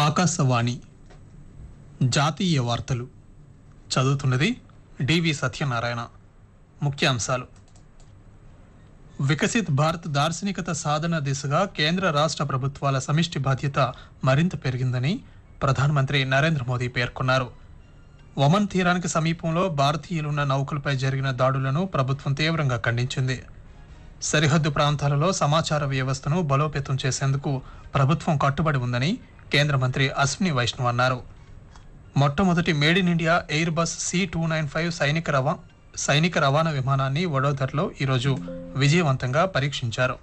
ఆకాశవాణి జాతీయ వార్తలు చదువుతున్నది డివి సత్యనారాయణ ముఖ్యాంశాలు వికసిత్ భారత్ దార్శనికత సాధన దిశగా కేంద్ర రాష్ట్ర ప్రభుత్వాల సమిష్టి బాధ్యత మరింత పెరిగిందని ప్రధానమంత్రి నరేంద్ర మోదీ పేర్కొన్నారు ఒమన్ తీరానికి సమీపంలో భారతీయులున్న నౌకలపై జరిగిన దాడులను ప్రభుత్వం తీవ్రంగా ఖండించింది సరిహద్దు ప్రాంతాలలో సమాచార వ్యవస్థను బలోపేతం చేసేందుకు ప్రభుత్వం కట్టుబడి ఉందని కేంద్ర మంత్రి అశ్విని వైష్ణవ్ అన్నారు మొట్టమొదటి made in India Airbus C two nine five సైనిక రవా సైనిక రవాణా విమానాన్ని వడోదరలో ఈరోజు విజయవంతంగా పరీక్షించారు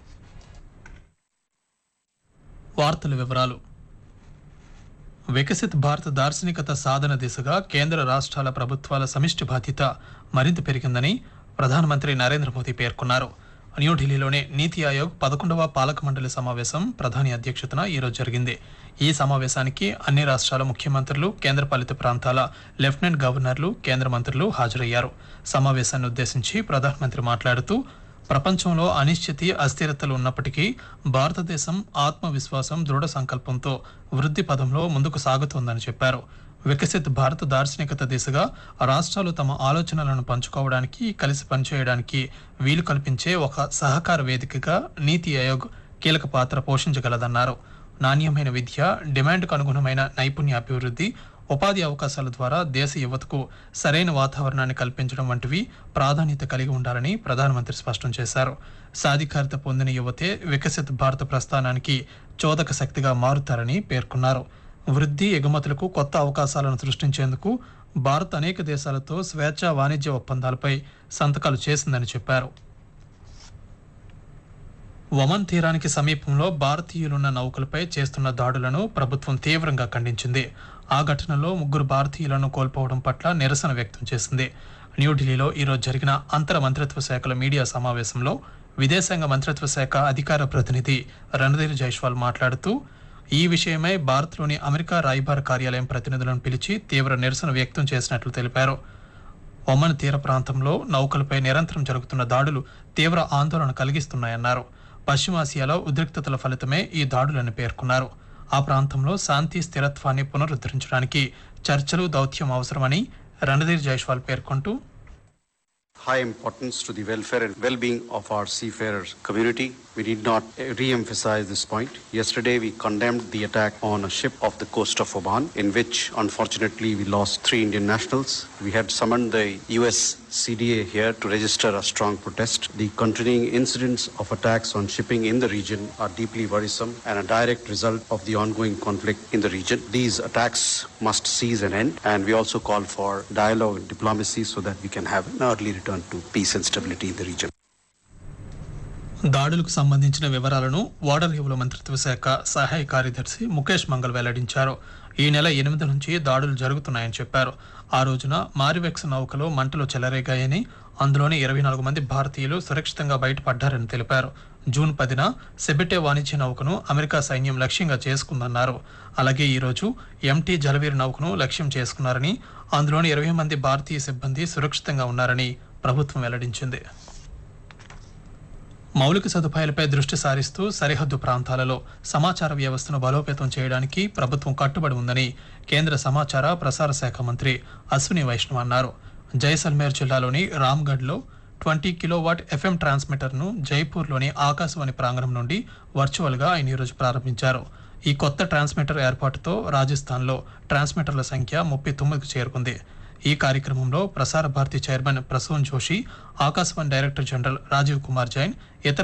వార్తల వివరాలు వికసిత్ భారత్ దార్శనికత సాధన దిశగా కేంద్ర రాష్ట్రాల ప్రభుత్వాల సమిష్టి బాధ్యత మరింత పెరిగిందని ప్రధానమంత్రి నరేంద్ర మోదీ పేర్కొన్నారు న్యూఢిల్లీలోని నీతి ఆయోగ్ పదకొండవ పాలక మండలి సమావేశం ప్రధాని అధ్యక్షతన ఈరోజు జరిగింది ఈ సమావేశానికి అన్ని రాష్ట్రాల ముఖ్యమంత్రులు కేంద్రపాలిత ప్రాంతాల లెఫ్టినెంట్ గవర్నర్లు కేంద్ర మంత్రులు హాజరయ్యారు సమావేశాన్ని ఉద్దేశించి ప్రధానమంత్రి మాట్లాడుతూ ప్రపంచంలో అనిశ్చితి అస్థిరతలు ఉన్నప్పటికీ భారతదేశం ఆత్మవిశ్వాసం దృఢ సంకల్పంతో వృద్ధి పదంలో ముందుకు సాగుతోందని చెప్పారు వికసిత్ భారత్ దార్శనికత దిశగా రాష్ట్రాలు తమ ఆలోచనలను పంచుకోవడానికి కలిసి పనిచేయడానికి వీలు కల్పించే ఒక సహకార వేదికగా నీతి ఆయోగ్ కీలక పాత్ర పోషించగలదన్నారు నాణ్యమైన విద్య డిమాండ్కు అనుగుణమైన నైపుణ్య అభివృద్ధి ఉపాధి అవకాశాల ద్వారా దేశ యువతకు సరైన వాతావరణాన్ని కల్పించడం వంటివి ప్రాధాన్యత కలిగి ఉండాలని ప్రధానమంత్రి స్పష్టం చేశారు సాధికారిత పొందిన యువతే వికసిత్ భారత ప్రస్థానానికి చోదక శక్తిగా మారుతారని పేర్కొన్నారు వృద్ధి ఎగుమతులకు కొత్త అవకాశాలను సృష్టించేందుకు భారత్ అనేక దేశాలతో స్వేచ్ఛా వాణిజ్య ఒప్పందాలపై సంతకాలు చేసిందని చెప్పారు ఒమన్ తీరానికి సమీపంలో భారతీయులున్న నౌకలపై చేస్తున్న దాడులను ప్రభుత్వం తీవ్రంగా ఖండించింది ఆ ఘటనలో ముగ్గురు భారతీయులను కోల్పోవడం పట్ల నిరసన వ్యక్తం చేసింది న్యూఢిల్లీలో ఈరోజు జరిగిన అంతర మంత్రిత్వ శాఖల మీడియా సమావేశంలో విదేశాంగ మంత్రిత్వ శాఖ అధికార ప్రతినిధి రణధీర్ జైస్వాల్ మాట్లాడుతూ ఈ విషయమై భారత్లోని అమెరికా రాయబార కార్యాలయం ప్రతినిధులను పిలిచి తీవ్ర నిరసన వ్యక్తం చేసినట్లు తెలిపారు ఒమన్ తీర ప్రాంతంలో నౌకలపై నిరంతరం జరుగుతున్న దాడులు తీవ్ర ఆందోళన కలిగిస్తున్నాయన్నారు పశ్చిమాసియాలో ఉద్రిక్తతల ఫలితమే ఈ దాడులని పేర్కొన్నారు ఆ ప్రాంతంలో శాంతి స్థిరత్వాన్ని పునరుద్ధరించడానికి చర్చలు దౌత్యం అవసరమని రణధీర్ జైస్వాల్ పేర్కొంటూ high importance to the welfare and well-being of our seafarers community. We need not uh, re-emphasize this point. Yesterday, we condemned the attack on a ship off the coast of Oman, in which, unfortunately, we lost three Indian nationals. We had summoned the U.S. CDA here to register a strong protest. The continuing incidents of attacks on shipping in the region are deeply worrisome and a direct result of the ongoing conflict in the region. These attacks must cease and end, and we also call for dialogue and diplomacy so that we can have an early return to peace and stability in the region. దాడులకు సంబంధించిన వివరాలను ఓడర్ రేవుల మంత్రిత్వ శాఖ సహాయ కార్యదర్శి ముఖేష్ మంగల్ వెల్లడించారు ఈ నెల ఎనిమిది నుంచి దాడులు జరుగుతున్నాయని చెప్పారు ఆ రోజున మారివెక్స్ నౌకలో మంటలు చెలరేగాయని అందులోని ఇరవై నాలుగు మంది భారతీయులు సురక్షితంగా బయటపడ్డారని తెలిపారు జూన్ పదిన సెబెటే వాణిజ్య నౌకను అమెరికా సైన్యం లక్ష్యంగా చేసుకుందన్నారు అలాగే ఈ రోజు ఎంటీ జలవీర్ నౌకను లక్ష్యం చేసుకున్నారని అందులోని ఇరవై మంది భారతీయ సిబ్బంది సురక్షితంగా ఉన్నారని ప్రభుత్వం వెల్లడించింది మౌలిక సదుపాయాలపై దృష్టి సారిస్తూ సరిహద్దు ప్రాంతాలలో సమాచార వ్యవస్థను బలోపేతం చేయడానికి ప్రభుత్వం కట్టుబడి ఉందని కేంద్ర సమాచార ప్రసార శాఖ మంత్రి అశ్విని వైష్ణవ్ అన్నారు జైసల్మేర్ జిల్లాలోని రామ్గఢ్లో ట్వంటీ కిలోవాట్ ఎఫ్ఎం ట్రాన్స్మిటర్ను జైపూర్లోని ఆకాశవాణి ప్రాంగణం నుండి వర్చువల్గా ఆయన ఈరోజు ప్రారంభించారు ఈ కొత్త ట్రాన్స్మిటర్ ఏర్పాటుతో రాజస్థాన్లో ట్రాన్స్మిటర్ల సంఖ్య ముప్పై తొమ్మిదికి చేరుకుంది ఈ కార్యక్రమంలో Prasar Bharati chairman Prasoon Joshi Akashvani director general Rajiv Kumar Jain ఇతర